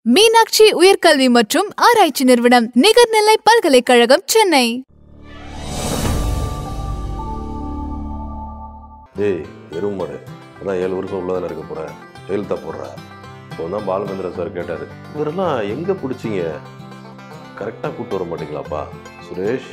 மீனாட்சி உயர்கல்வி மற்றும் ஆராய்ச்சி நிறுவனம் நிகர்நிலை பல்கலைக்கழகம் சென்னை டேய் எருமாடு அதான் ஏழு வருஷம் உள்ளதானே இருக்க போகிறேன் எழுத்தா போடுற இப்போ தான் பாலமேந்திர சார் கேட்டார் இவரெல்லாம் எங்கே பிடிச்சிங்க கரெக்டாக கூப்பிட்டு வர மாட்டீங்களாப்பா சுரேஷ்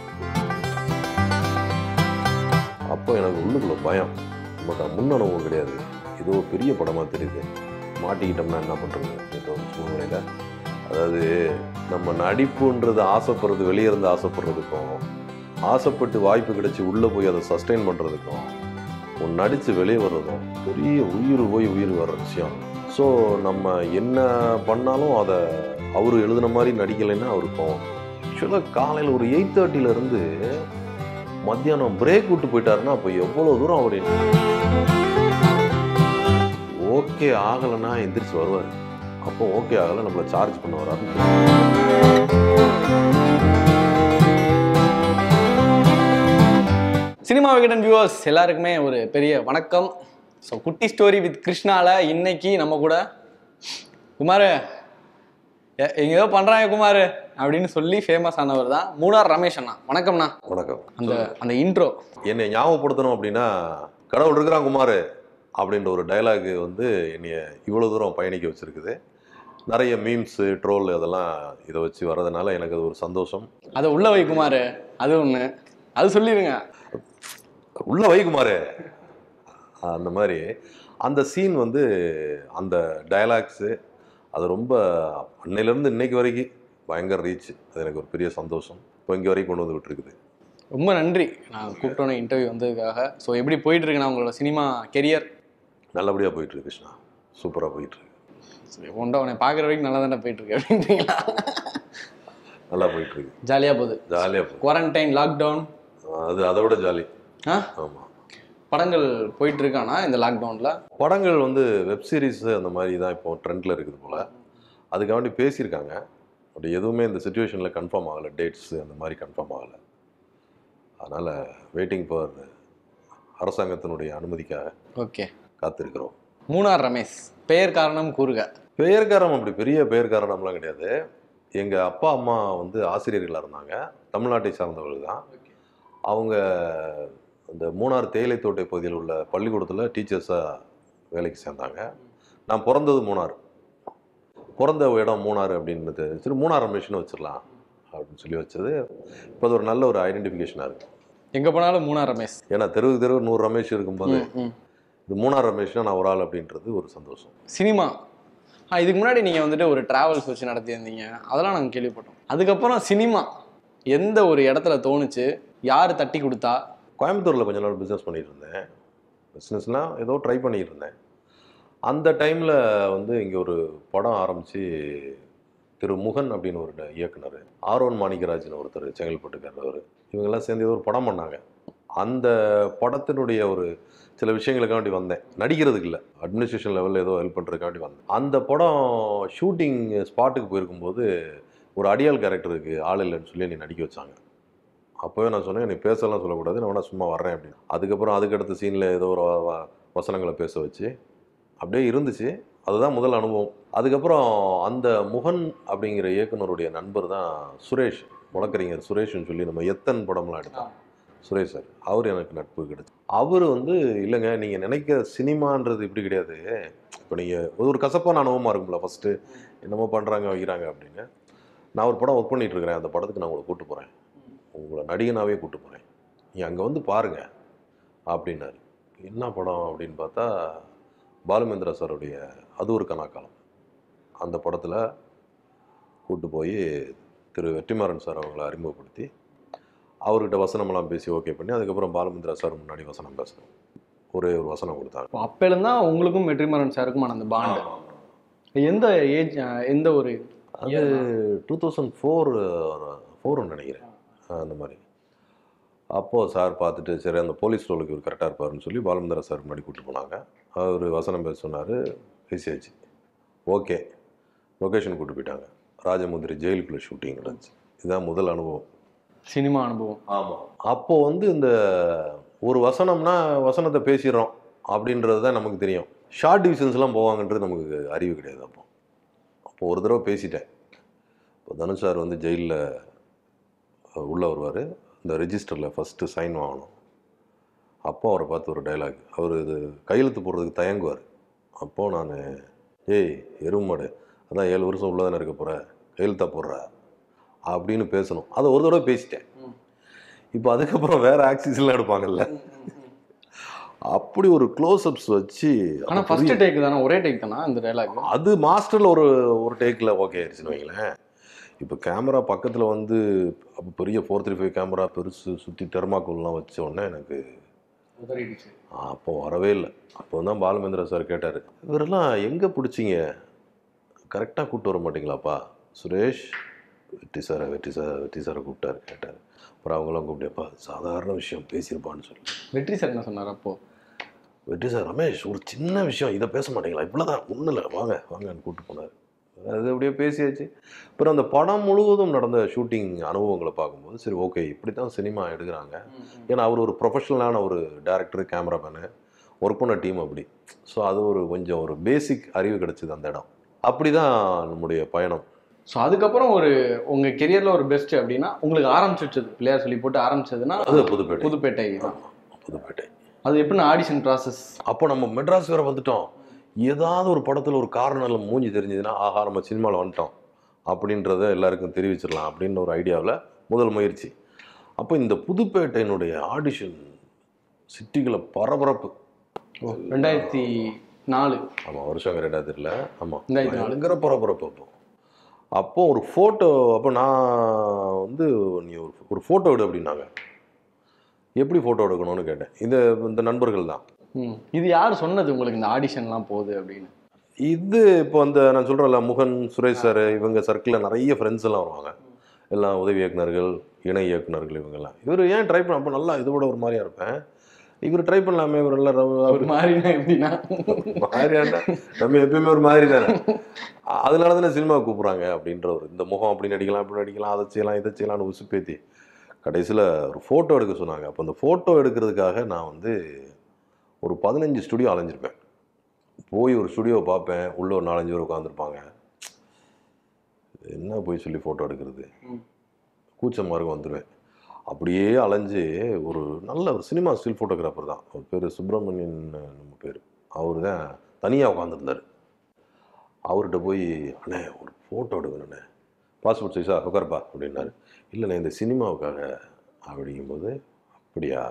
அப்போ எனக்கு உள்ளுக்குள்ள பயம் நமக்கு முன் அனுபவம் கிடையாது ஏதோ பெரிய படமாக தெரியுது மாட்டிக்கிட்டோம்னா என்ன பண்ணுறது இந்த ஒரு சூழ்நிலையில் அதாவது நம்ம நடிப்புன்றது ஆசைப்படுறது வெளியே இருந்து ஆசைப்படுறதுக்கும் ஆசைப்பட்டு வாய்ப்பு கிடைச்சி உள்ளே போய் அதை சஸ்டெயின் பண்ணுறதுக்கும் ஒன்று நடித்து வெளியே வர்றதும் பெரிய உயிர் போய் உயிர் வர்ற விஷயம் ஸோ நம்ம என்ன பண்ணாலும் அதை அவர் எழுதின மாதிரி நடிக்கலைன்னா அவருக்கும் ஆக்சுவலாக காலையில் ஒரு எயிட் தேர்ட்டிலேருந்து மத்தியானம் பிரேக் விட்டு போயிட்டாருன்னா அப்போ எவ்வளோ தூரம் அவர் ஓகே ஆகலைன்னா எந்திரிச்சு வருவார் அப்போ ஓகே ஆகலை நம்மளை சார்ஜ் பண்ண வராரு சினிமா விகடன் வியூவர்ஸ் எல்லாருக்குமே ஒரு பெரிய வணக்கம் ஸோ குட்டி ஸ்டோரி வித் கிருஷ்ணால இன்னைக்கு நம்ம கூட குமார் எ- எங்கேயோ பண்றாங்க குமார் அப்படின்னு சொல்லி ஃபேமஸ் ஆனவர் தான் மூணார் ரமேஷ் அண்ணா வணக்கம்ண்ணா வணக்கம் அந்த அந்த இன்ட்ரோ என்னை ஞாபகப்படுத்தணும் அப்படின்னா கடவுள் இருக்கிறான் குமார் அப்படின்ற ஒரு டயலாக் வந்து என்னைய இவ்வளோ தூரம் பயணிக்க வச்சிருக்குது நிறைய மீம்ஸு ட்ரோல் அதெல்லாம் இதை வச்சு வர்றதுனால எனக்கு அது ஒரு சந்தோஷம் அதை உள்ள வை குமார் அது ஒன்று அது சொல்லிடுங்க உள்ள வை குமார் அந்த மாதிரி அந்த சீன் வந்து அந்த டயலாக்ஸு அது ரொம்ப அன்னையிலேருந்து இன்னைக்கு வரைக்கும் பயங்கர ரீச் அது எனக்கு ஒரு பெரிய சந்தோஷம் இப்போ இங்கே வரைக்கும் கொண்டு வந்து விட்டுருக்குது ரொம்ப நன்றி நான் கூப்பிட்டோன்னே இன்டர்வியூ வந்ததுக்காக ஸோ எப்படி போயிட்டு இருக்குண்ணா உங்களோட சினிமா கெரியர் நல்லபடியாக போயிட்டுருக்கு கிருஷ்ணா சூப்பராக போயிட்டுருக்கு ஒன்றா உன்னை பார்க்குற வரைக்கும் நல்லா தானே போயிட்டு இருக்கு அப்படின்றீங்களா நல்லா போயிட்டுருக்கு ஜாலியாக போகுது ஜாலியாக போகுது குவாரண்டைன் லாக்டவுன் அது அதை விட ஜாலி ஆ ஆமாம் படங்கள் போயிட்டு இருக்கானா இந்த லாக்டவுன்ல படங்கள் வந்து வெப் சீரிஸ் அந்த மாதிரி தான் இப்போ ட்ரெண்டில் இருக்குது போல் அதுக்காண்டி பேசியிருக்காங்க பட் எதுவுமே இந்த சுச்சுவேஷனில் கன்ஃபார்ம் ஆகலை டேட்ஸ் அந்த மாதிரி கன்ஃபார்ம் ஆகலை அதனால் வெயிட்டிங் ஃபார் அரசாங்கத்தினுடைய அனுமதிக்காக ஓகே காத்திருக்கிறோம் மூணார் ரமேஷ் பெயர் காரணம் கூறுக பெயர் காரணம் அப்படி பெரிய பெயர் காரணம்லாம் கிடையாது எங்கள் அப்பா அம்மா வந்து ஆசிரியர்களாக இருந்தாங்க தமிழ்நாட்டை சார்ந்தவர்கள் தான் அவங்க அந்த மூணார் தேயிலை தோட்டை பகுதியில் உள்ள பள்ளிக்கூடத்தில் டீச்சர்ஸாக வேலைக்கு சேர்ந்தாங்க நான் பிறந்தது மூணார் பிறந்த இடம் மூணார் அப்படின்னு சரி மூணார் ரமேஷ்னு வச்சிடலாம் அப்படின்னு சொல்லி வச்சது இப்போ அது ஒரு நல்ல ஒரு ஐடென்டிஃபிகேஷனாக இருக்குது எங்க போனாலும் மூணார் ரமேஷ் ஏன்னா தெருவுக்கு தெருவு நூறு ரமேஷ் இருக்கும்போது ம், ம். இது மூணார் ரமேஷ்னா நான் ஒரு ஆள் அப்படின்றது ஒரு சந்தோஷம் சினிமா ஆ இதுக்கு முன்னாடி நீங்க வந்துட்டு ஒரு டிராவல்ஸ் வச்சு நடத்தியிருந்தீங்க அதெல்லாம் நாங்கள் கேள்விப்பட்டோம் அதுக்கப்புறம் சினிமா எந்த ஒரு இடத்துல தோணுச்சு யார் தட்டி கொடுத்தா கோயம்புத்தூரில் கொஞ்ச நாள் பிஸ்னஸ் பண்ணிட்டு இருந்தேன் பிஸ்னஸ்னால் ஏதோ ட்ரை பண்ணிட்டு இருந்தேன் அந்த டைமில் வந்து இங்கே ஒரு படம் ஆரம்பித்து திரு முகன் அப்படின்னு ஒரு ட- இயக்குனர் ஆரோன் மாணிக்கராஜன் ஒருத்தர் செங்கல்பட்டுக்காரர் இவங்கெல்லாம் சேர்ந்து ஏதோ ஒரு படம் பண்ணாங்க அந்த படத்தினுடைய ஒரு சில விஷயங்களுக்காண்டி வந்தேன் நடிக்கிறதுக்கு இல்லை அட்மினிஸ்ட்ரேஷன் லெவலில் ஏதோ ஹெல்ப் பண்ணுறதுக்காண்டி வந்தேன் அந்த படம் ஷூட்டிங் ஸ்பாட்டுக்கு போயிருக்கும்போது ஒரு அடியாள் கேரக்டருக்கு ஆள் இல்லைன்னு சொல்லி என்னை நடிக்க வச்சாங்க அப்போவே நான் சொன்னேன் நீ பேசலாம் சொல்லக்கூடாது நான் வேணா சும்மா வர்றேன் அப்படின்னு அதுக்கப்புறம் அதுக்கடுத்த சீனில் ஏதோ ஒரு வ- வ- வசனங்களை பேச வச்சு அப்படியே இருந்துச்சு அதுதான் முதல் அனுபவம் அதுக்கப்புறம் அந்த முகன் அப்படிங்கிற இயக்குனருடைய நண்பர் தான் சுரேஷ் வழக்கறிஞர் சுரேஷ்னு சொல்லி நம்ம எத்தன் படம்லாம் எடுத்தோம் சுரேஷ் சார் அவர் எனக்கு நட்பு கிடைச்சு அவர் வந்து இல்லைங்க நீங்கள் நினைக்கிற சினிமான்றது இப்படி கிடையாது இப்போ நீங்கள் ஒரு கசப்பான அனுபவமாக இருக்கும்ல ஃபஸ்ட்டு என்னமோ பண்ணுறாங்க வைக்கிறாங்க அப்படின்னு நான் ஒரு படம் ஒர்க் பண்ணிட்டு இருக்கிறேன் அந்த படத்துக்கு நான் உங்களை கூட்டு போகிறேன் உங்களை நடிகனாவே கூட்டு போகிறேன் நீ அங்கே வந்து பாருங்க அப்படின்னாரு என்ன படம் அப்படின்னு பார்த்தா பாலுமேந்திரா சாருடைய அது ஒரு கனாக்காலம் அந்த படத்தில் கூட்டு போய் திரு வெற்றிமாறன் சார் அவங்கள அறிமுகப்படுத்தி அவர்கிட்ட வசனமெல்லாம் பேசி ஓகே பண்ணி அதுக்கப்புறம் பாலுமேந்திரா சார் முன்னாடி வசனம் பேசணும் ஒரே ஒரு வசனம் கொடுத்தாங்க அப்போ அப்போலேருந்தா உங்களுக்கும் வெற்றிமாறன் சாருக்குமான அந்த பாண்டு எந்த ஏஜ் எந்த ஒரு அது டூ தௌசண்ட் ஃபோர் ஃபோர்னு நினைக்கிறேன் அந்த மாதிரி அப்போது சார் பார்த்துட்டு சரி அந்த போலீஸ் ரோலுக்கு இவர் கரெக்டாக இருப்பாருன்னு சொல்லி பாலமந்திரா சார் முன்னாடி கூப்பிட்டு போனாங்க அவர் வசனம் பேச சொன்னார் பேசியாச்சு ஓகே லொக்கேஷன் கூப்பிட்டு போயிட்டாங்க ராஜமுந்திரி ஜெயிலுக்குள்ளே ஷூட்டிங் நடந்துச்சு இதுதான் முதல் அனுபவம் சினிமா அனுபவம் ஆமாம் அப்போது வந்து இந்த ஒரு வசனம்னா வசனத்தை பேசிடுறோம் அப்படின்றது தான் நமக்கு தெரியும் ஷார்ட் டிவிஷன்ஸ்லாம் போவாங்கன்றது நமக்கு அறிவு கிடையாது அப்போ அப்போ ஒரு தடவை பேசிட்டேன் இப்போ தனுஷ் சார் வந்து ஜெயிலில் உள்ளே வருவார் இந்த ரெஜிஸ்டரில் ஃபஸ்ட்டு சைன் வாங்கணும் அப்போ அவரை பார்த்து ஒரு டைலாக் அவர் இது கையெழுத்து போடுறதுக்கு தயங்குவார் அப்போது நான் ஏய் எருமாடு அதான் ஏழு வருஷம் உள்ளே தானே இருக்க போகிற கையெழுத்தா போடுற அப்படின்னு பேசணும் அதை ஒரு தடவை பேசிட்டேன் இப்போ அதுக்கப்புறம் வேற ஆக்சிஸ்லாம் எடுப்பாங்கல்ல அப்படி ஒரு க்ளோஸ்அப்ஸ் வச்சு ஆனா அப்ப ஃபர்ஸ்ட் புரியுது. டேக் தானே ஒரே டேக் தானா இந்த டைலாக் அது மாஸ்டரில் ஒரு ஒரு டேக்கில் ஓகே ஆயிடுச்சுன்னு வைங்களேன் இப்போ கேமரா பக்கத்தில் வந்து அப்போ பெரிய ஃபோர் த்ரீ ஃபைவ் கேமரா பெருசு சுற்றி தெர்மாக்கோல்லாம் வச்ச உடனே எனக்கு அப்போ வரவே இல்லை அப்போ தான் பாலுமேந்திரா சார் கேட்டார் இவரெல்லாம் எங்கே பிடிச்சிங்க கரெக்டாக கூப்பிட்டு வர மாட்டீங்களாப்பா சுரேஷ் வெற்றி சாரை வெற்றி சார் வெற்றி சாரை கூப்பிட்டாரு கேட்டார் அப்புறம் அவங்களாம் கூப்பிட்டேப்பா சாதாரண விஷயம் பேசியிருப்பான்னு சொல்லி வெற்றி சார் என்ன சொன்னார் அப்போ வெற்றி சார் ரமேஷ் ஒரு சின்ன விஷயம் இதை பேச மாட்டீங்களா இவ்வளோதான் ஒன்றும் இல்லை வாங்க வாங்கன்னு கூப்பிட்டு போனார் அது அப்படியே பேசியாச்சு அப்புறம் அந்த படம் முழுவதும் நடந்த ஷூட்டிங் அனுபவங்களை பார்க்கும்போது சரி ஓகே இப்படி தான் சினிமா எடுக்கிறாங்க ஏன்னா அவர் ஒரு ப்ரொஃபஷனலான ஒரு டேரக்டர் கேமராமேனு ஒர்க் பண்ண டீம் அப்படி ஸோ அது ஒரு கொஞ்சம் ஒரு பேசிக் அறிவு கிடைச்சிது அந்த இடம் அப்படி தான் நம்முடைய பயணம் ஸோ அதுக்கப்புறம் ஒரு உங்க கெரியர்ல ஒரு பெஸ்ட் அப்படின்னா உங்களுக்கு ஆரம்பிச்சு வச்சது பிள்ளையார் சொல்லி போட்டு ஆரம்பிச்சதுன்னா அது புதுப்பேட்டை புதுப்பேட்டை தான் புதுப்பேட்டை அது எப்படின்னா ஆடிஷன் ப்ராசஸ் அப்போ நம்ம மெட்ராஸ் வேற வந்துட்டோம் ஏதாவது ஒரு படத்தில் ஒரு காரணம் மூஞ்சி தெரிஞ்சதுன்னா ஆஹா நம்ம சினிமாவில் வந்துட்டோம் அப்படின்றத எல்லாருக்கும் தெரிவிச்சிடலாம் அப்படின்ற ஒரு ஐடியாவில் முதல் முயற்சி அப்போ இந்த புதுப்பேட்டையினுடைய ஆடிஷன் சிட்டிகளை பரபரப்பு ரெண்டாயிரத்தி நாலு ஆமாம் வருஷம் ரெண்டாயிரத்துல ஆமாம் ரெண்டாயிரத்தி நாலு. பயங்கர பரபரப்பு அப்போ அப்போ ஒரு ஃபோட்டோ அப்போ நான் வந்து நீ ஒரு ஒரு ஃபோட்டோ எடு அப்படின்னாங்க எப்படி ஃபோட்டோ எடுக்கணும்னு கேட்டேன் இந்த இந்த நண்பர்கள் தான் ம். இது யார் சொன்னது உங்களுக்கு இந்த ஆடிஷன்லாம் போகுது அப்படின்னு இது இப்போ அந்த நான் சொல்கிறேன்ல முகன் சுரேஷ் சார் இவங்க சர்க்கிளில் நிறைய ஃப்ரெண்ட்ஸ் எல்லாம் வருவாங்க எல்லாம் உதவி இயக்குனர்கள் இணை இயக்குனர்கள் இவங்கெல்லாம் இவர் ஏன் ட்ரை பண்ண அப்போ நல்லா இதோட ஒரு மாதிரியா இருப்பேன் இவர் ட்ரை பண்ணலாமே இவர் எல்லாம் ஒரு அவர் மாதிரினா எப்படின்னா மாதிரியாண்டா நம்ம எப்பயுமே ஒரு மாதிரி தானே அதனால தானே சினிமா கூப்பிட்றாங்க அப்படின்ற ஒரு இந்த முகம் அப்படி நடிக்கலாம் அப்படி நடிக்கலாம் அதை செய்யலாம் இதை செய்யலாம்னு உசுப்பேத்தி கடைசியில் ஒரு ஃபோட்டோ எடுக்க சொன்னாங்க அப்போ அந்த ஃபோட்டோ எடுக்கிறதுக்காக நான் வந்து ஒரு பதினஞ்சு ஸ்டுடியோ அலைஞ்சிருப்பேன் போய் ஒரு ஸ்டுடியோ பார்ப்பேன் உள்ள ஒரு நாலஞ்சு பேர் உட்காந்துருப்பாங்க என்ன போய் சொல்லி ஃபோட்டோ எடுக்கிறது ம். கூச்சமாக இருக்கும் வந்துடுவேன் அப்படியே அலைஞ்சு ஒரு நல்ல ஒரு சினிமா ஸ்டில் ஃபோட்டோகிராஃபர் தான் அவர் பேர் சுப்பிரமணியன் நம்ம பேர் அவர் தான் தனியாக உட்காந்துருந்தார் அவர்கிட்ட போய் அண்ணே ஒரு ஃபோட்டோ எடுக்கணுண்ணே பாஸ்போர்ட் சைஸா உட்காருப்பா அப்படின்னாரு இல்லைண்ணே இந்த சினிமாவுக்காக அப்படிங்கும்போது அப்படியா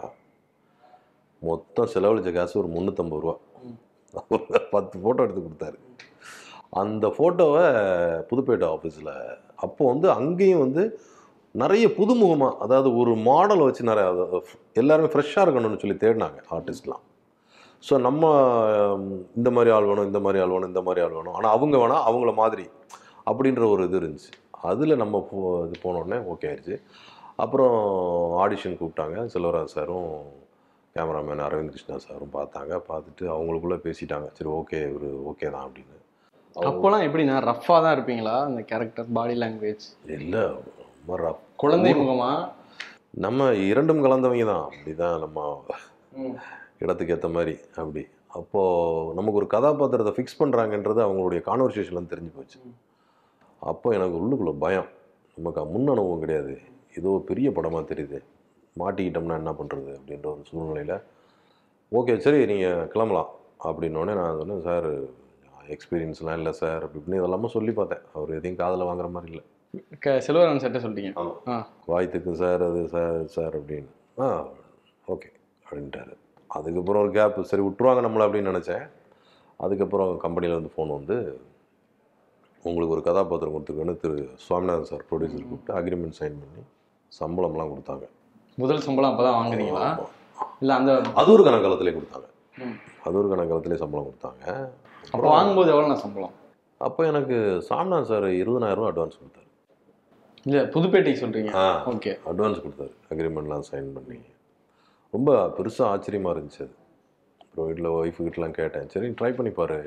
மொத்தம் செலவழிச்ச காசு ஒரு முந்நூற்றம்பது ரூபா அவர் பத்து ஃபோட்டோ எடுத்து கொடுத்தாரு அந்த ஃபோட்டோவை புதுப்பேட்டை ஆஃபீஸில் அப்போ வந்து அங்கேயும் வந்து நிறைய புதுமுகமாக அதாவது ஒரு மாடலை வச்சு நிறைய அதாவது எல்லாருமே ஃப்ரெஷ்ஷாக இருக்கணும்னு சொல்லி தேடினாங்க ஆர்டிஸ்ட்லாம் ஸோ நம்ம ஹம், இந்த மாதிரி ஆள் வேணும் இந்த மாதிரி ஆள் வேணும் இந்த மாதிரி ஆள் வேணும் ஆனால் அவங்க வேணால் அவங்கள மாதிரி அப்படின்ற ஒரு இது இருந்துச்சு அதில் நம்ம போ இது போனோடனே ஓகே ஆயிடுச்சு அப்புறம் ஆடிஷன் கூப்பிட்டாங்க செல்வராஜ் சாரும் கேமராமேன் அரவிந்த் கிருஷ்ணா சாரும் பார்த்தாங்க பார்த்துட்டு அவங்களுக்குள்ளே பேசிட்டாங்க சரி ஓகே இவர் ஓகே தான் அப்படின்னு அப்போலாம் எப்படின்னா ரஃப்பாக தான் இருப்பீங்களா அந்த கேரக்டர் பாடி லாங்குவேஜ் இல்லை ரொம்ப rough. குழந்தை முகமா நம்ம இரண்டும் கலந்தவங்க தான் அப்படி தான் நம்ம இடத்துக்கு ஏற்ற மாதிரி அப்படி அப்போது நமக்கு ஒரு கதாபாத்திரத்தை ஃபிக்ஸ் பண்ணுறாங்கன்றது அவங்களுடைய கான்வர்சேஷன்லாம் தெரிஞ்சு போச்சு அப்போ எனக்கு உள்ளுக்குள்ள பயம் நமக்கு முன் அனுபவம் கிடையாது ஏதோ பெரிய படமாக தெரியுது மாட்டிக்கிட்டோம்னா என்ன பண்ணுறது அப்படின்ற ஒரு சூழ்நிலையில் ஓகே சரி நீங்கள் கிளம்பலாம் அப்படின்னோடனே நான் சொன்னேன் சார் எக்ஸ்பீரியன்ஸ்லாம் இல்லை சார் அப்படி இப்படின்னு இதெல்லாமே சொல்லி பார்த்தேன் அவர் எதையும் காதில் வாங்குற மாதிரி இல்லை க செல்வராமன் சட்டை சொல்லிட்டீங்க ஆமாம் ஆ வாய்த்துக்கு சார் அது சார் சார் அப்படின்னு ஆ ஓகே அப்படின்ட்டாரு அதுக்கப்புறம் ஒரு கேப் சரி விட்டுருவாங்க நம்மளை அப்படின்னு நினச்சேன் அதுக்கப்புறம் கம்பெனியில் வந்து ஃபோன் வந்து உங்களுக்கு ஒரு கதாபாத்திரம் கொடுத்துருக்கேன்னு திரு சுவாமிநாதன் சார் ப்ரொடியூசர் கூப்பிட்டு அக்ரிமெண்ட் சைன் பண்ணி சம்பளம்லாம் கொடுத்தாங்க முதல் சம்பளம் அப்பதான் வாங்குறீங்களா இல்ல அந்த அது ஒரு கணக்காலத்திலே கொடுத்தாங்க ம். அது ஒரு கணக்காலத்திலே சம்பளம் கொடுத்தாங்க அப்போ வாங்கும்போது எவ்வளோ நான் சம்பளம் அப்போ எனக்கு சாமிநாதன் சார் இருபதாயிரம் ரூபா அட்வான்ஸ் கொடுத்தாரு இல்ல புதுப்பேட்டைக்கு சொல்றீங்க ஆ ஓகே அட்வான்ஸ் கொடுத்தாரு அக்ரிமெண்ட்லாம் சைன் பண்ணி ரொம்ப பெருசாக ஆச்சரியமாக இருந்துச்சு அது அப்புறம் வீட்டில் ஒய்ஃபு கிட்டலாம் கேட்டேன் சரி ட்ரை பண்ணி பாரு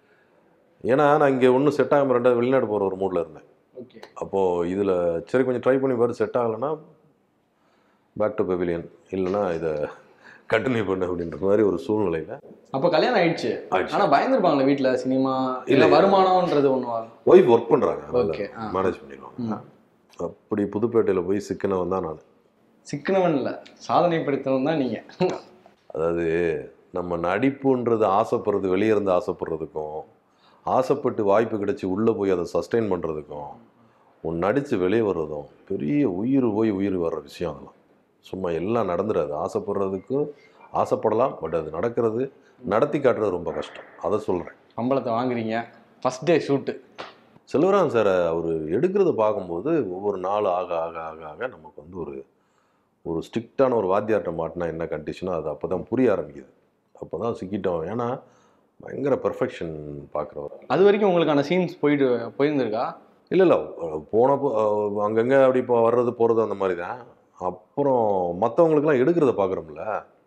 ஏன்னா நான் இங்கே ஒன்றும் செட் ஆகாம ரெண்டாவது வெளிநாடு போகிற ஒரு மூடில் இருந்தேன் ஓகே அப்போது இதில் சரி கொஞ்சம் ட்ரை பண்ணி பாரு செட் ஆகலைன்னா பேக் டு பெவிலியன் இல்லைன்னா இதை கண்டினியூ பண்ண அப்படின்ற மாதிரி ஒரு சூழ்நிலையில் அப்ப கல்யாணம் ஆயிடுச்சு ஆயிடுச்சு. ஆனா பயந்துருப்பாங்களே வீட்ல சினிமா இல்ல இல்ல. வருமானம்ன்றது ஒண்ணு ஒய்ஃப் ஒர்க் பண்ணுறாங்க Okay, ஆ. மேனேஜ் பண்ணிடுவாங்க அப்படி புதுப்பேட்டையில் போய் சிக்கனவன் தான் நான் சிக்கனவன் இல்ல சாதனை படுத்தவன் தான் நீங்க அதாவது நம்ம நடிப்புன்றது ஆசைப்படுறது வெளியே இருந்து ஆசைப்படுறதுக்கும் ஆசைப்பட்டு வாய்ப்பு கிடைச்சி உள்ளே போய் அதை சஸ்டெயின் பண்ணுறதுக்கும் உன் நடித்து வெளியே வர்றதும் பெரிய உயிர் போய் உயிர் வர்ற விஷயம் அதெல்லாம் சும்மா எல்லாம் நடந்துடாது ஆசைப்படுறதுக்கும் ஆசைப்படலாம் பட் அது நடக்கிறது நடத்தி காட்டுறது ரொம்ப கஷ்டம் அதை சொல்கிறேன் சம்பளத்தை வாங்குறீங்க ஃபர்ஸ்ட் டே ஷூட்டு செல்வராஜ் சாரை அவர் எடுக்கிறத பார்க்கும்போது ஒவ்வொரு நாள் ஆக ஆக ஆக ஆக நமக்கு வந்து ஒரு ஒரு ஸ்ட்ரிக்டான ஒரு வாத்தியார்ட்ட மாட்டினா என்ன கண்டிஷனோ அது அப்போ தான் புரிய ஆரம்பிக்குது அப்போ தான் சிக்கிட்டோம் ஏன்னா பயங்கர பெர்ஃபெக்ஷன் பார்க்குறவர் அது வரைக்கும் உங்களுக்கான சீன்ஸ் போயிட்டு போயிருந்திருக்கா இல்லை இல்லை போனப்போ அங்கங்கே அப்படி இப்போ வர்றது போகிறது அந்த மாதிரி தான் அப்புறம் மற்றவங்களுக்கெல்லாம் எடுக்கிறத பார்க்குறோம்ல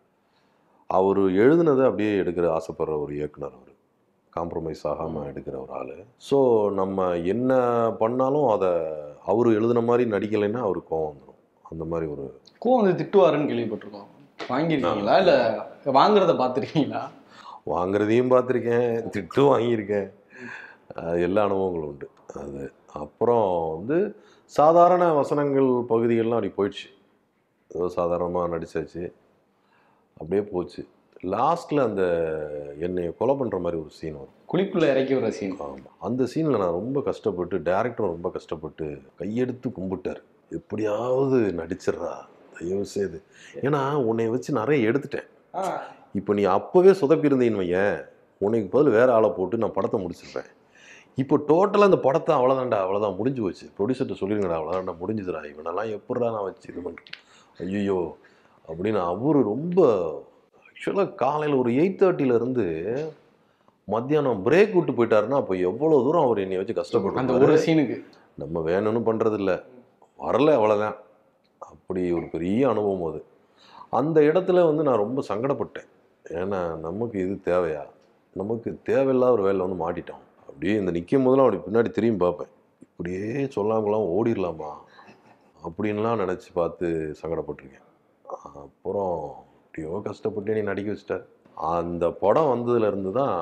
அவர் எழுதுனதை அப்படியே எடுக்கிற ஆசைப்படுற ஒரு இயக்குனர் அவர் காம்ப்ரமைஸ் ஆகாமல் எடுக்கிற ஒரு ஆள் ஸோ நம்ம என்ன பண்ணாலும் அதை அவர் எழுதுன மாதிரி நடிக்கலைன்னா அவருக்கு கோவம் வந்துடும் அந்த மாதிரி ஒரு கோ வந்து திட்டுவாருன்னு கேள்விப்பட்டிருக்கோம் வாங்கியிருக்கீங்களா இல்ல வாங்குறத பார்த்துருக்கீங்களா வாங்குறதையும் பார்த்துருக்கேன் திட்டும் வாங்கியிருக்கேன் அது எல்லா அனுபவங்களும் உண்டு அது அப்புறம் வந்து சாதாரண வசனங்கள் பகுதிகள்லாம் அப்படி போயிடுச்சு ஏதோ சாதாரணமாக நடிச்சாச்சு அப்படியே போச்சு லாஸ்ட்டில் அந்த என்னை கொலை பண்ணுற மாதிரி ஒரு சீன் வரும் குழிக்குள்ள இறக்கி விடுற சீன் ஆமாம் அந்த சீனில் நான் ரொம்ப கஷ்டப்பட்டு டேரக்டரும் ரொம்ப கஷ்டப்பட்டு கையெடுத்து கும்பிட்டார் எப்படியாவது நடிச்சிடுறா தயவு செய்து ஏன்னா உன்னை வச்சு நிறைய எடுத்துட்டேன் இப்போ நீ அப்போவே சொதப்பியிருந்தீன்னு வையேன் உனக்கு பதில் வேற ஆளை போட்டு நான் படத்தை முடிச்சிடுறேன் இப்போ டோட்டலாக அந்த படத்தை அவ்வளோதான்டா அவ்வளோதான் முடிஞ்சு போச்சு ப்ரொடியூசர்கிட்ட சொல்லிருங்கடா அவ்வளோதான்டா முடிஞ்சுதுடா இவனெல்லாம் எப்படிடா நான் வச்சு இது பண்ணுறேன் ஐயோ அப்படின்னு அவரு ரொம்ப ஆக்சுவலாக காலையில் ஒரு எயிட் தேர்ட்டிலேருந்து மத்தியானம் பிரேக் விட்டு போயிட்டாருன்னா அப்போ எவ்வளோ தூரம் அவர் என்னை வச்சு அந்த கஷ்டப்படுறாரு ஒரு சீனுக்கு நம்ம வேணும்னு பண்ணுறது இல்லை வரல அவ்வளோதான் அப்படி ஒரு பெரிய அனுபவம் அது அந்த இடத்துல வந்து நான் ரொம்ப சங்கடப்பட்டேன் ஏன்னா நமக்கு இது தேவையா நமக்கு தேவையில்லாத ஒரு வேலை வந்து மாட்டிட்டோம் அப்படியே இந்த நிற்கும் போதெல்லாம் அப்படி பின்னாடி திரும்பி பார்ப்பேன் இப்படியே சொல்லாமலாம் ஓடிடலாமா அப்படின்லாம் நினச்சி பார்த்து சங்கடப்பட்டிருக்கேன் அப்புறம் எப்படியோ கஷ்டப்பட்டு நீ நடிக்க வச்சிட்டார் அந்த படம் வந்ததுலேருந்து தான்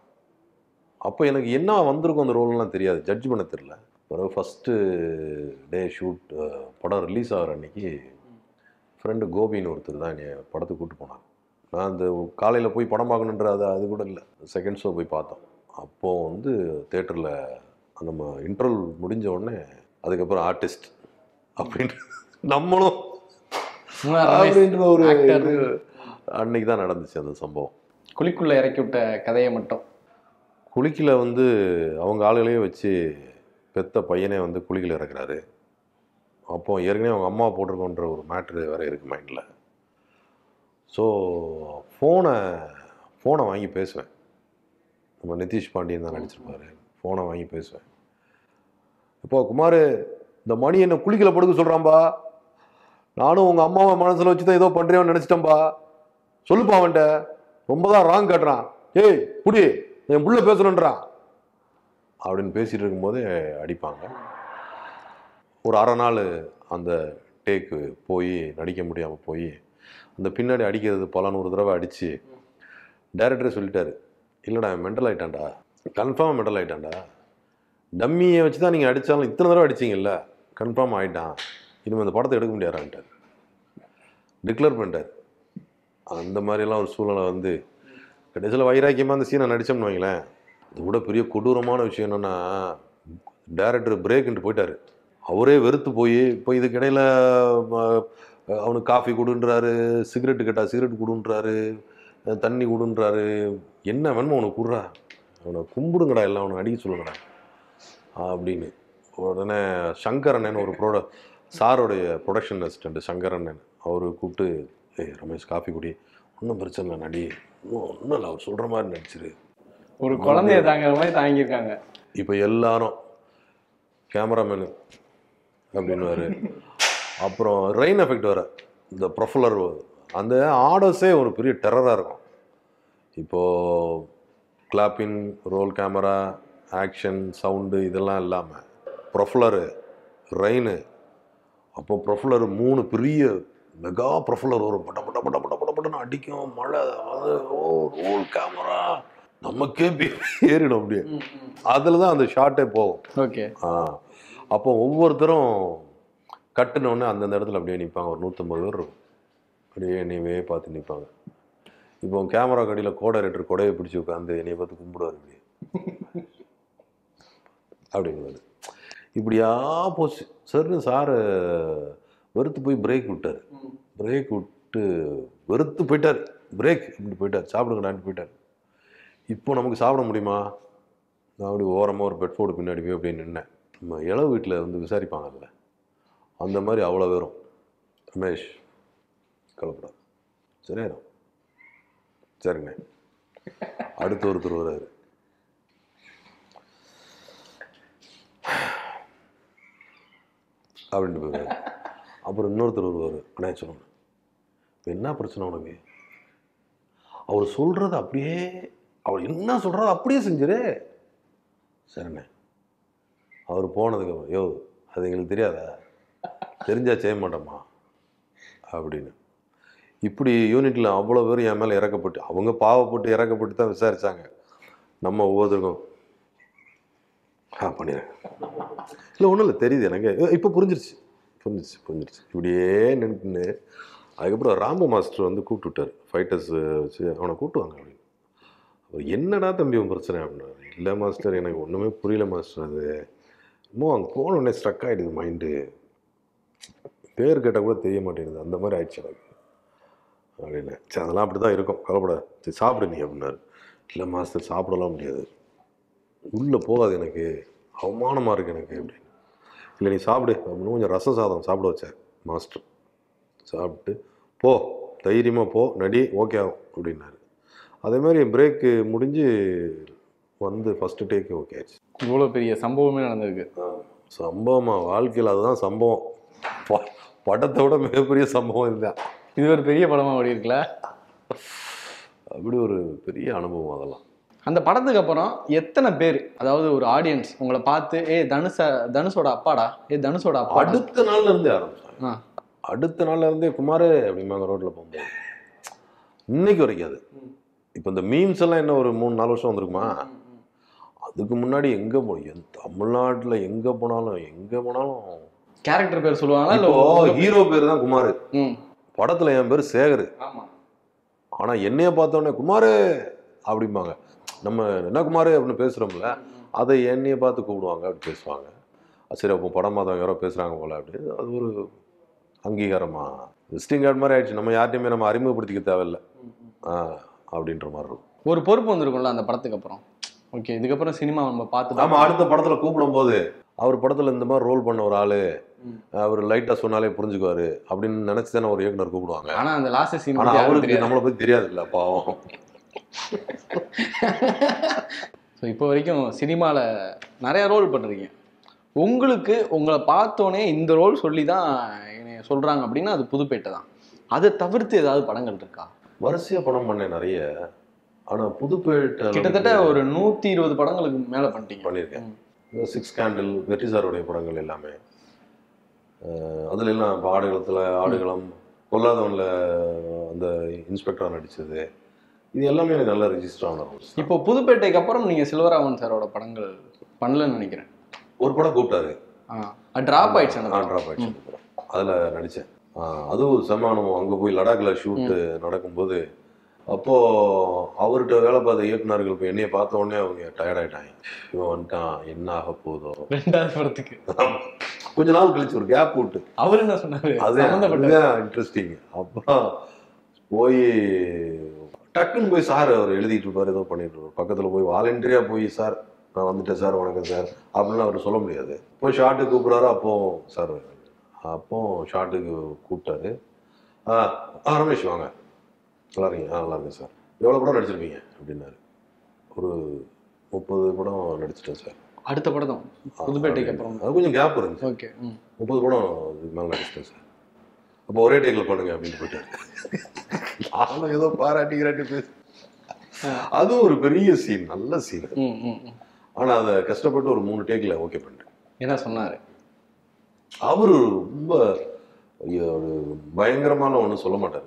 அப்போ எனக்கு என்ன வந்திருக்கும் அந்த ரோல்லாம் தெரியாது ஜட்ஜ் பண்ண தெரில பிறகு ஃபஸ்ட்டு டே ஷூட் படம் ரிலீஸ் ஆகிற அன்னைக்கு ஃப்ரெண்டு கோபின்னு ஒருத்தர் தான் என்னை படத்துக்கு கூப்பிட்டு போனாங்க நான் அந்த காலையில் போய் படம் பார்க்கணுன்ற அது அது கூட இல்லை செகண்ட் ஷோ போய் பார்த்தோம் அப்போது வந்து தேட்டரில் நம்ம இன்டர்வல் முடிஞ்ச உடனே அதுக்கப்புறம் ஆர்டிஸ்ட் அப்படின்ட்டு நம்மளும் அப்படின்ற ஒரு actor. இது அன்னைக்கு தான் நடந்துச்சு அந்த சம்பவம் குழிக்குள்ள இறக்கி விட்ட கதையை மட்டும் குளிக்கில் வந்து அவங்க ஆளுகளையே வச்சு பெத்த பையனே வந்து குளிக்கல இறக்குறாரு அப்போ ஏற்கனவே அவங்க அம்மா போட்டிருக்கோன்ற ஒரு மேட்ரு வேற இருக்கு மைண்டில் ஸோ ஃபோனை ஃபோனை வாங்கி பேசுவேன் நம்ம நிதிஷ் பாண்டியன் தான் நடிச்சிருப்பாரு ஃபோனை வாங்கி பேசுவேன் இப்போ குமார் இந்த மணி என்ன குளிக்கல படுக்க சொல்கிறான்பா நானும் உங்கள் அம்மாவை மனசில் வச்சு தான் ஏதோ பண்ணுறேன்னு நினச்சிட்டேன்பா சொல்லுப்பா அவன்கிட்ட ரொம்ப தான் ராங் காட்டுறான் ஏய் புடி என் புள்ள பேசணுன்றான் அப்படின்னு பேசிட்டு இருக்கும்போதே அடிப்பாங்க ஒரு அரை நாள் அந்த டேக்கு போய் நடிக்க முடியாமல் போய் அந்த பின்னாடி அடிக்கிறது பல நூறு தடவை அடித்து டைரக்டரே சொல்லிட்டாரு இல்லைடா மெண்டல் ஆயிட்டான்டா கன்ஃபார்ம் மெண்டல் ஆயிட்டான்டா டம்மியை வச்சு தான் நீங்கள் அடித்தாலும் இத்தனை தடவை அடிச்சீங்கல்ல கன்ஃபார்ம் ஆயிட்டான் இனிமேல் இந்த படத்தை எடுக்க முடியாதான்ட்டார் டிக்ளேர் பண்ணிட்டார் அந்த மாதிரிலாம் ஒரு சூழ்நிலை வந்து கடைசியில் வைராக்கியமாக அந்த சீனை நடித்தோம்னு வைங்களேன் அதை விட பெரிய கொடூரமான விஷயம் என்னென்னா டேரக்டர் பிரேக்குன்ட்டு போயிட்டார் அவரே வெறுத்து போய் இப்போ இதுக்கிடையில் அவனுக்கு காஃபி கொடுன்றாரு சிகரெட்டு கேட்டால் சிகரெட் கொடுன்றாரு தண்ணி கொடுன்றாரு என்ன வேணுமோ அவனுக்கு கொடுறா அவனை கும்பிடுங்கடா எல்லாம் அவனை அடிக்க சொல்லுங்கடா அப்படின்னு உடனே சங்கரண்ணன் ஒரு ப்ரோட சாரோடைய ப்ரொடக்ஷன் அசிஸ்டண்ட் சங்கரண்ணன் அவர் கூப்பிட்டு ஏய் ரமேஷ் காஃபி குடி ஒன்றும் பிரச்சனை இல்லை நடி இன்னும் ஒன்றும் இல்லை அவர் சொல்கிற மாதிரி நடிச்சிரு ஒரு குழந்தைய தாங்குற மாதிரி தாங்கியிருக்காங்க இப்போ எல்லாரும் கேமராமேனு அப்படின்னுவாரு அப்புறம் ரெயின் எஃபெக்ட் வர இந்த ப்ரொஃபலர் அந்த ஆர்டர்ஸே ஒரு பெரிய டெரராக இருக்கும் இப்போது கிளாப்பின் ரோல் கேமரா ஆக்ஷன் சவுண்டு இதெல்லாம் இல்லாமல் ப்ரொஃபலரு ரெயின் அப்போ ப்ரொஃபலர் மூணு பெரிய மெகா ப்ரொஃபலர் வரும் பட்ட பட்ட பட்ட பட்ட பட்ட படப்படன்னு அடிக்கும் மழை அது ஓ ரோல் கேமரா நமக்கே பே- ஏறிடும் அப்படியே அதில் தான் அந்த ஷாட்டே போகும் ஓகே ஆ அப்போ ஒவ்வொருத்தரும் கட்டுன உடனே அந்தந்த இடத்துல அப்படியே நிற்பாங்க ஒரு நூற்றம்பது பேர் இருக்கும் அப்படியே என்னையவே பார்த்து நிற்பாங்க இப்போ கேமரா கடியில் கோடை ரெட்டர் கொடையை பிடிச்சி உட்காந்து என்னைய பார்த்து கும்பிடுவார் இப்படி அப்படிங்குவாரு இப்படியா போச்சு சரின்னு சார் வெறுத்து போய் பிரேக் விட்டார் பிரேக் விட்டு வெறுத்து போயிட்டார் பிரேக் இப்படி போயிட்டார் சாப்பிடுங்கடான்னு போயிட்டார் இப்போ நமக்கு சாப்பிட முடியுமா நான் அப்படி ஓரமாக ஒரு பெட்ஃபோர்டு பின்னாடி போய் அப்படியே நின்னேன் நம்ம இளவு வீட்டில் வந்து விசாரிப்பாங்கல்ல அந்த மாதிரி அவ்வளோ வரும் ரமேஷ் கலப்படாது சரியாயிரும் சரிண்ணே அடுத்து ஒருத்தர் வர்றாரு அப்படின்ட்டு போயிடுவாரு அப்புறம் இன்னொருத்தர் வருவார் அண்ணே சொல்லணும் இப்போ என்ன பிரச்சனை உனக்கு அவர் சொல்கிறத அப்படியே அவர் என்ன சொல்கிறாரோ அப்படியே செஞ்சிரு சரிண்ணே அவர் போனதுக்கப்புறம் யோ அது எங்களுக்கு தெரியாதா தெரிஞ்சா செய்ய மாட்டோமா அப்படின்னு இப்படி யூனிட்டில் அவ்வளோ பேர் என் மேலே இறக்கப்பட்டு அவங்க பாவப்பட்டு இறக்கப்பட்டு தான் விசாரிச்சாங்க நம்ம ஒவ்வொருத்தருக்கும் ஆ பண்ணிடுறேன் இல்லை ஒன்றும் இல்லை தெரியுது எனக்கு இப்போ புரிஞ்சிருச்சு புரிஞ்சிருச்சு புரிஞ்சிருச்சு இப்படியே நின்றுன்னு அதுக்கப்புறம் ராமு மாஸ்டர் வந்து கூப்பிட்டு விட்டார் ஃபைட்டர்ஸ் வச்சு அவனை கூட்டுவாங்க அப்படின்னு அவர் என்னடா தம்பி உன் பிரச்சனை அப்படின்னாரு இல்லை மாஸ்டர் எனக்கு ஒன்றுமே புரியல மாஸ்டர் அது இன்னும் அங்கே போன உடனே ஸ்ட்ரக் ஆகிடுது மைண்டு பேர் கேட்டால் கூட தெரிய மாட்டேங்குது அந்த மாதிரி ஆயிடுச்சு எனக்கு அப்படின்னு சரி அதெல்லாம் அப்படி தான் இருக்கும் கவலைப்படாத சரி சாப்பிடு நீ அப்படின்னாரு இல்லை மாஸ்டர் சாப்பிடலாம் முடியாது உள்ளே போகாது எனக்கு அவமானமாக இருக்கு எனக்கு அப்படின்னு இல்லை நீ சாப்பிடு அப்படின்னு கொஞ்சம் ரச சாதம் சாப்பிட வச்சேன் மாஸ்டர் சாப்பிட்டு போ தைரியமாக போ நடி ஓகே ஆகும் அப்படின்னாரு அதே மாதிரி பிரேக்கு முடிஞ்சு வந்து ஃபஸ்ட்டு டேக்கு ஓகே ஆச்சு இவ்வளோ பெரிய சம்பவமே நடந்திருக்கு சம்பவமா வாழ்க்கையில் அதுதான் சம்பவம் ப- படத்தை விட மிகப்பெரிய சம்பவம் இதுதான் இது ஒரு பெரிய படமா ஓடி இருக்குல்ல அப்படி ஒரு பெரிய அனுபவம் அதெல்லாம் அந்த படத்துக்கு அப்புறம் எத்தனை பேர் அதாவது ஒரு ஆடியன்ஸ் உங்களை பார்த்து ஏ தனுஷ தனுஷோட அப்பாடா ஏ தனுஷோட அப்பா அடுத்த நாள்ல இருந்தே ஆரம்பிச்சாங்க ஆ அடுத்த நாள்ல இருந்தே குமார் அப்படிம்பாங்க ரோட்ல போகும்போது இன்னைக்கு வரைக்கும் அது இப்போ இந்த மீம்ஸ் எல்லாம் என்ன ஒரு மூணு நாலு வருஷம் வந்திருக்குமா அதுக்கு முன்னாடி எங்க போ எந்த- தமிழ்நாட்டுல எங்க போனாலும் எங்க போனாலும் கேரக்டர் பேர் சொல்லுவாங்களா இல்ல இப்போ உங்க- ஹீரோ பேர் தான் குமார் ம் படத்துல என் பேர் சேகர் ஆமா ஆனா என்னைய பார்த்தோன்னே குமார் அப்படிம்பாங்க நம்ம என்ன குமார் அப்படின்னு பேசுறோம்ல அதை என்னைய பார்த்து கூப்பிடுவாங்க அப்படி பேசுவாங்க அது சரி அப்போ படம் பார்த்தவங்க யாரோ பேசுறாங்க போல அப்படின்னு அது ஒரு அங்கீகாரமா விசிட்டிங் கார்டு மாதிரி ஆயிடுச்சு நம்ம யார்ட்டையுமே நம்ம அறிமுகப்படுத்திக்க தேவையில்லை ஆ அப்படின்ற மாதிரி இருக்கும் ஒரு பொறுப்பு வந்திருக்கும்ல அந்த படத்துக்கு அப்புறம் ஓகே இதுக்கப்புறம் சினிமா நம்ம பார்த்து ஆமா அடுத்த படத்துல கூப்பிடும் போது அவர் படத்துல இந்த மாதிரி ரோல் பண்ண ஒரு ஆளு ம். அவர் லைட்டா சொன்னாலே புரிஞ்சுக்குவாரு அப்படின்னு நினைச்சு தானே ஒரு இயக்குனர் கூப்பிடுவாங்க ஆனா அந்த லாஸ்ட் சீன் ஆனா அவருக்கு நம்மளை பத்தி தெரியாது இல்ல பாவம் ஸோ இப்போ வரைக்கும் சினிமால நிறைய ரோல் பண்ணிருக்கீங்க உங்களுக்கு உங்களை பார்த்தோன்னே இந்த ரோல் சொல்லி தான் என்னை சொல்றாங்க அப்படின்னா அது புதுப்பேட்டை தான் அதை தவிர்த்து ஏதாவது படங்கள் இருக்கா வரிசையா படம் பண்ணேன் நிறைய ஆனா புதுப்பேட்டை கிட்டத்தட்ட ஒரு நூத்தி இருபது படங்களுக்கு மேல பண்ணிட்டீங்க பண்ணியிருக்கேன் சிக்ஸ் கேண்டில் வெற்றி சாருடைய படங்கள் எல்லாமே அஹ் அதுல எல்லாம் இப்போ ஆடுகளத்தில் ஆடுகளம் கொல்லாதவன்ல அந்த இன்ஸ்பெக்டரா நடிச்சது இது எல்லாமே எனக்கு நல்லா ரெஜிஸ்டர் ஆன roles. இப்போ புதுப்பேட்டைக்கு அப்புறம் நீங்க சில்வராமன் சாரோட படங்கள் பண்ணலன்னு நினைக்கிறேன் ஒரு படம் கூப்பிட்டாரு டிராப் ஆயிடுச்சு அந்த படம். ட்ராப் ஆயிடுச்சு அந்த படம். அதுல நடிச்சேன் ஆஹ் அதுவும் ஒரு செம்ம அனுபவம் அங்க போய் லடாக்ல ஷூட்டு நடக்கும்போது அப்போ அவர்கிட்ட வேலை பார்த்த இயக்குனர்கள் இப்போ என்னைய பார்த்த உடனே அவங்க டயர்ட் ஆயிட்டாங்க இவன் வந்துட்டான் என்ன ஆக போதோ ரெண்டாவது படத்துக்கு கொஞ்ச நாள் கழிச்சு ஒரு கேப் விட்டு அவர் என்ன சொன்னாரு அது சம்மந்தப்பட்ட அதுதான் இன்ட்ரெஸ்டிங் அப்புறம் போய் டக்குன்னு போய் சார் அவர் எழுதிட்டு இருப்பார் ஏதோ பண்ணிட்டு இருப்பார் பக்கத்துல போய் வாலண்டியரா போய் சார் நான் வந்துட்டேன் சார் வணக்கம் சார் அப்படின்னு அவர் சொல்ல முடியாது போய் ஷார்ட்டுக்கு கூப்பிட்றாரு அப்போ சார் அப்போ ஷார்ட்டுக்கு கூப்பிட்டாரு ஆ ஆ, ரமேஷ் வாங்க நல்லா இருக்கீங்க ஆ நல்லா இருக்கேன் சார் எவ்வளோ படம் நடிச்சிருப்பீங்க அப்படின்னாரு ஒரு முப்பது படம் நடிச்சிட்டேன் சார் அடுத்த படம் தான் புதுப்பேட்டைக்கு அப்புறம் அது கொஞ்சம் கேப் இருந்துச்சு ஓகே ம் முப்பது படம் இதுக்கு மேலே நடிச்சிட்டேன் சார் அப்போ ஒரே டேக்கில் பண்ணுங்க அப்படின்னு போயிட்டாரு நானும் ஏதோ பாராட்டி கிராட்டி பேச அதுவும் ஒரு பெரிய சீன் நல்ல சீன் ம் ம் ம். ஆனால் அதை கஷ்டப்பட்டு ஒரு மூணு டேக்கில் ஓகே பண்ணிட்டேன் என்ன சொன்னாரு அவர் ரொம்ப ஐயோ, ஒரு பயங்கரமான ஒன்றும் சொல்ல மாட்டார்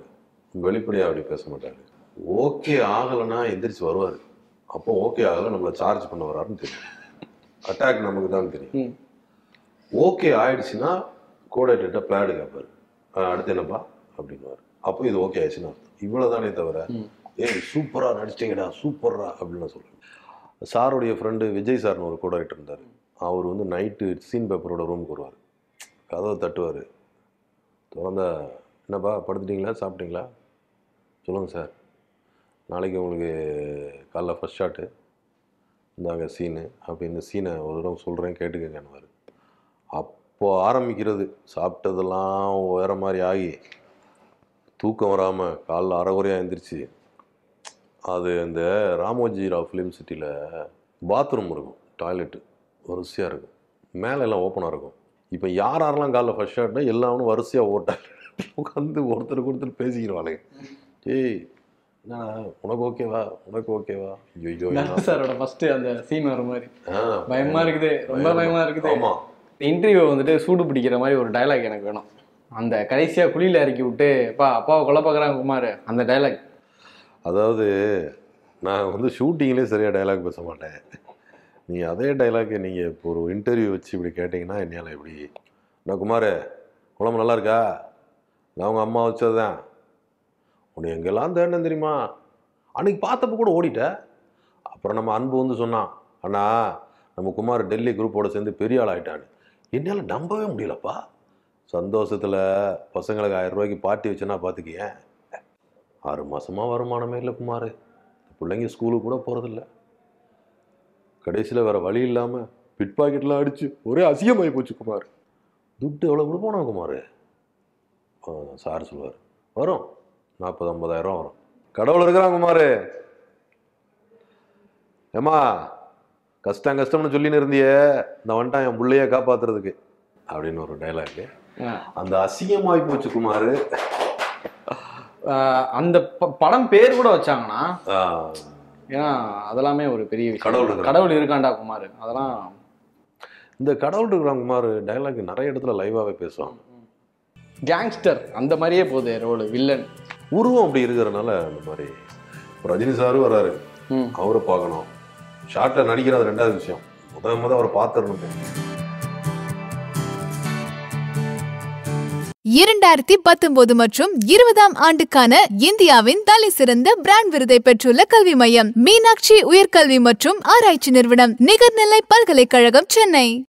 வெளிப்படையாக அப்படி பேச மாட்டாரு ஓகே ஆகலைன்னா எந்திரிச்சு வருவார் அப்போ ஓகே ஆகலை நம்மளை சார்ஜ் பண்ண வராருன்னு தெரியும் அட்டாக் நமக்கு தான் தெரியும் ம். ஓகே ஆயிடுச்சுன்னா கோடேட்ட பேடு கேட்பாரு "ஆ, அடுத்து என்னப்பா அப்படின்னுவார் அப்போ இது ஓகே ஆயிடுச்சுன்னா அர்த்தம் இவ்வளோதானே தவிர ம். ஏய் சூப்பரா நடிச்சிட்டீங்கடா சூப்பர்ரா அப்படின்னு சொல்லுவேன் சாருடைய ஃப்ரெண்டு விஜய் சார்னு ஒரு கோடேட்டர் இருந்தார் அவர் வந்து நைட்டு சீன் பேப்பரோட ரூமுக்கு வருவார் கதவை தட்டுவார் திறந்தா என்னப்பா படுத்துட்டீங்களா சாப்பிட்டீங்களா சொல்லுங்கள் சார் நாளைக்கு உங்களுக்கு காலைல ஃபஸ்ட் ஷாட்டு இந்தாங்க சீனு அப்போ இந்த சீனை ஒரு தடவை சொல்கிறேன் கேட்டுக்கங்கன்னுவார் அப்போ ஆரம்பிக்கிறது சாப்பிட்டதெல்லாம் வேற மாதிரி ஆகி தூக்கம் வராமல் காலைல அரைகுறையாக எழுந்திரிச்சு அது அந்த ராமோஜி ராவ் ஃபிலிம் சிட்டியில் பாத்ரூம் இருக்கும் டாய்லெட்டு வரிசையாக இருக்கும் மேலே எல்லாம் ஓப்பனாக இருக்கும் இப்போ யார் யாரெல்லாம் காலைல ஃபர்ஸ்ட் ஷாட்னா எல்லாரும் வரிசையாக ஓட்டாங்க உட்காந்து ஒருத்தருக்கு ஒருத்தர் பேசிக்கிடுவானுங்க ஏய் என்னடா உனக்கு ஓகேவா உனக்கு ஓகேவா ஐயோ தனுஷ் சாரோட ஃபர்ஸ்ட் அந்த சீன் வர மாதிரி ஆ, பயமா இருக்குது ரொம்ப பயமா இருக்குது ஆமா இன்டர்வியூ வந்துட்டு சூடு பிடிக்கிற மாதிரி ஒரு டயலாக் எனக்கு வேணும் அந்த கடைசியா குழியில இறக்கி விட்டு அப்பா அப்பாவை கொலை பார்க்குறாங்க குமார் அந்த டயலாக் அதாவது நான் வந்து ஷூட்டிங்லேயே சரியாக டைலாக் பேச மாட்டேன் நீங்கள் அதே டைலாக்கை நீங்கள் இப்போ ஒரு இன்டர்வியூ வச்சு இப்படி கேட்டிங்கன்னா என்னால் எப்படி நான் குமார் குழம்பு நல்லா இருக்கா நான் உங்கள் அம்மா வச்சது தான் உன்னை எங்கெல்லாம் தேடினேன் தெரியுமா அன்னைக்கு பார்த்தப்ப கூட ஓடிட்ட அப்புறம் நம்ம அன்பு வந்து சொன்னான் அண்ணா நம்ம குமார் டெல்லி குரூப்போட சேர்ந்து பெரிய ஆள் ஆயிட்டான்னு என்னால் நம்பவே முடியலப்பா சந்தோஷத்தில் பசங்களுக்கு ஆயிரம் ரூபாய்க்கு பார்ட்டி வச்சேன்னா பார்த்துக்கியேன் ஆறு மாசமா வருமானமே இல்லை குமார் பிள்ளைங்க ஸ்கூலுக்கு கூட போகிறதில்ல கடைசியில் வேற வழி இல்லாமல் பிட் பாக்கெட்லாம் அடிச்சு ஒரே அசிங்கமாகி போச்சு குமார் துட்டு எவ்வளோ கொடுப்போனா குமார் சார் சொல்லுவார் வரும் நாற்பது ஐம்பதாயிரம் வரும் கடவுள் இருக்கிறான் குமார் ஏம்மா கஷ்டம் கஷ்டம்னு சொல்லின்னு இருந்தியே இந்த வந்துட்டான் என் பிள்ளைய காப்பாத்துறதுக்கு அப்படின்னு ஒரு டைலாக் அந்த அசிங்கமாகி போச்சு குமார் அந்த ப- படம் பேர் கூட வச்சாங்கன்னா ஏன்னா அதெல்லாமே ஒரு பெரிய விஷயம் கடவுள் இருக்கிறான். கடவுள் இருக்காண்டா குமார் அதெல்லாம் இந்த கடவுள் இருக்கிறான் குமார் டைலாக் நிறைய இடத்துல லைவாகவே பேசுவாங்க கேங்ஸ்டர் அந்த மாதிரியே போகுது ரோல் வில்லன் உருவம் அப்படி இருக்கிறனால அந்த மாதிரி இப்ப ரஜினி சாரும் வராரு ம் அவரை பார்க்கணும் ஷார்ட்டில் நடிக்கிறது ரெண்டாவது விஷயம் முத முத அவரை பார்த்துடணும் இரண்டாயிரத்தி பத்தொன்பது மற்றும் இருபதாம் ஆண்டுக்கான இந்தியாவின் தலை சிறந்த பிராண்ட் விருதை பெற்றுள்ள கல்வி மையம் மீனாட்சி உயர்கல்வி மற்றும் ஆராய்ச்சி நிறுவனம் நிகர்நிலை பல்கலைக்கழகம் சென்னை